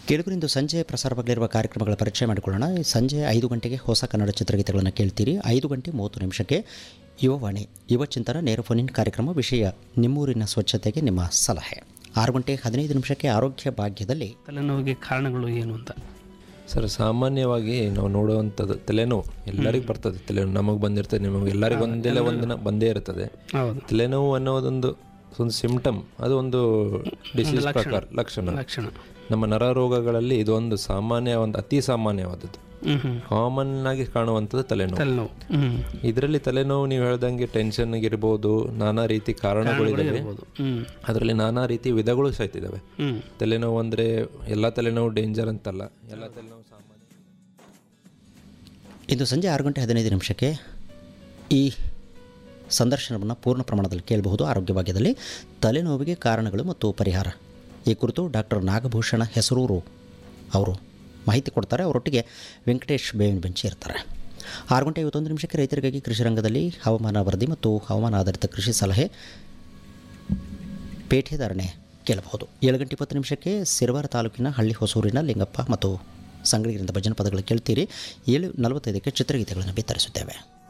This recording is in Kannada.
ಕೇಳುಗರಿಂದು ಸಂಜೆ ಪ್ರಸಾರವಾಗಲಿರುವ ಕಾರ್ಯಕ್ರಮಗಳ ಪರಿಚಯ ಮಾಡಿಕೊಳ್ಳೋಣ ಸಂಜೆ ಐದು ಗಂಟೆಗೆ ಹೊಸ ಕನ್ನಡ ಚಿತ್ರಗೀತೆಗಳನ್ನು ಕೇಳ್ತೀರಿ ಐದು ಗಂಟೆ ಮೂವತ್ತು ನಿಮಿಷಕ್ಕೆ ಯುವವಾಣಿ ಯುವ ಚಿಂತನ ನೇರ ಫೋನಿನ್ ಕಾರ್ಯಕ್ರಮ ವಿಷಯ ನಿಮ್ಮೂರಿನ ಸ್ವಚ್ಛತೆಗೆ ನಿಮ್ಮ ಸಲಹೆ ಆರು ಗಂಟೆ ಹದಿನೈದು ನಿಮಿಷಕ್ಕೆ ಆರೋಗ್ಯ ಭಾಗ್ಯದಲ್ಲಿ ತಲೆನೋವಿಗೆ ಕಾರಣಗಳು ಏನು ಅಂತ ಸರ್ ಸಾಮಾನ್ಯವಾಗಿ ನಾವು ನೋಡುವಂಥದ್ದು ತಲೆನೋವು ಎಲ್ಲರಿಗೂ ಬರ್ತದೆ ತಲೆನೋವು ನಮಗೆ ಬಂದಿರ್ತದೆ ನಿಮಗೆ ಎಲ್ಲರಿಗೂ ಒಂದಿಲ್ಲ ಒಂದಿನ ಬಂದೇ ಇರ್ತದೆ ಹೌದು ತಲೆನೋವು ಅನ್ನೋದೊಂದು ಒಂದು ಸಿಂಪ್ಟಮ್ ಅದು ಒಂದು ಡಿಸೀಸ್ ಪ್ರಕಾರ ಲಕ್ಷಣ ಲಕ್ಷಣ ನಮ್ಮ ನರರೋಗಗಳಲ್ಲಿ ಇದೊಂದು ಸಾಮಾನ್ಯ ಒಂದು ಅತಿ ಸಾಮಾನ್ಯವಾದದ್ದು ಹ್ಞೂ ಹ್ಞೂ ಕಾಮನ್ ಆಗಿ ಕಾಣುವಂಥದ್ದು ತಲೆನೋವು ತಲೆನೋವು ಹ್ಞೂ ಇದರಲ್ಲಿ ತಲೆನೋವು ನೀವು ಹೇಳ್ದಂಗೆ ಟೆನ್ಷನ್ ಇರ್ಬೋದು ನಾನಾ ರೀತಿ ಕಾರಣಗಳಿದ್ದಾವೆ ಇರ್ಬೋದು ಹ್ಞೂ ಅದರಲ್ಲಿ ನಾನಾ ರೀತಿ ವಿಧಗಳು ಸಹಿತ ಇದ್ದಾವೆ ಹ್ಞೂ ತಲೆನೋವು ಅಂದರೆ ಎಲ್ಲ ತಲೆನೋವು ಡೇಂಜರ್ ಅಂತಲ್ಲ ಎಲ್ಲ ತಲೆನೋವು ಸಾಮಾನ್ಯ ಇಂದು ಸಂಜೆ ಆರು ಗಂಟೆ ಹದಿನೈದು ನಿಮಿಷಕ್ಕೆ ಈ ಸಂದರ್ಶನವನ್ನು ಪೂರ್ಣ ಪ್ರಮಾಣದಲ್ಲಿ ಕೇಳಬಹುದು ಆರೋಗ್ಯ ಭಾಗ್ಯದಲ್ಲಿ ತಲೆನೋವಿಗೆ ಕಾರಣಗಳು ಮತ್ತು ಪರಿಹಾರ ಈ ಕುರಿತು ಡಾಕ್ಟರ್ ನಾಗಭೂಷಣ ಹೆಸರೂರು ಅವರು ಮಾಹಿತಿ ಕೊಡ್ತಾರೆ ಅವರೊಟ್ಟಿಗೆ ವೆಂಕಟೇಶ್ ಬೇವಿನ ಬೆಂಚಿ ಇರ್ತಾರೆ ಆರು ಗಂಟೆ ಐವತ್ತೊಂದು ನಿಮಿಷಕ್ಕೆ ರೈತರಿಗಾಗಿ ಕೃಷಿ ರಂಗದಲ್ಲಿ ಹವಾಮಾನ ವರದಿ ಮತ್ತು ಹವಾಮಾನ ಆಧಾರಿತ ಕೃಷಿ ಸಲಹೆ ಪೇಟೆ ಧಾರಣೆ ಕೇಳಬಹುದು ಏಳು ಗಂಟೆ ಇಪ್ಪತ್ತು ನಿಮಿಷಕ್ಕೆ ಸಿರವಾರ ತಾಲೂಕಿನ ಹಳ್ಳಿ ಹೊಸೂರಿನ ಲಿಂಗಪ್ಪ ಮತ್ತು ಸಂಗಡಿಗರಿಂದ ಭಜನ ಪದಗಳು ಕೇಳ್ತೀರಿ ಏಳು ನಲವತ್ತೈದಕ್ಕೆ ಚಿತ್ರಗೀತೆಗಳನ್ನು ಬಿತ್ತರಿಸುತ್ತೇವೆ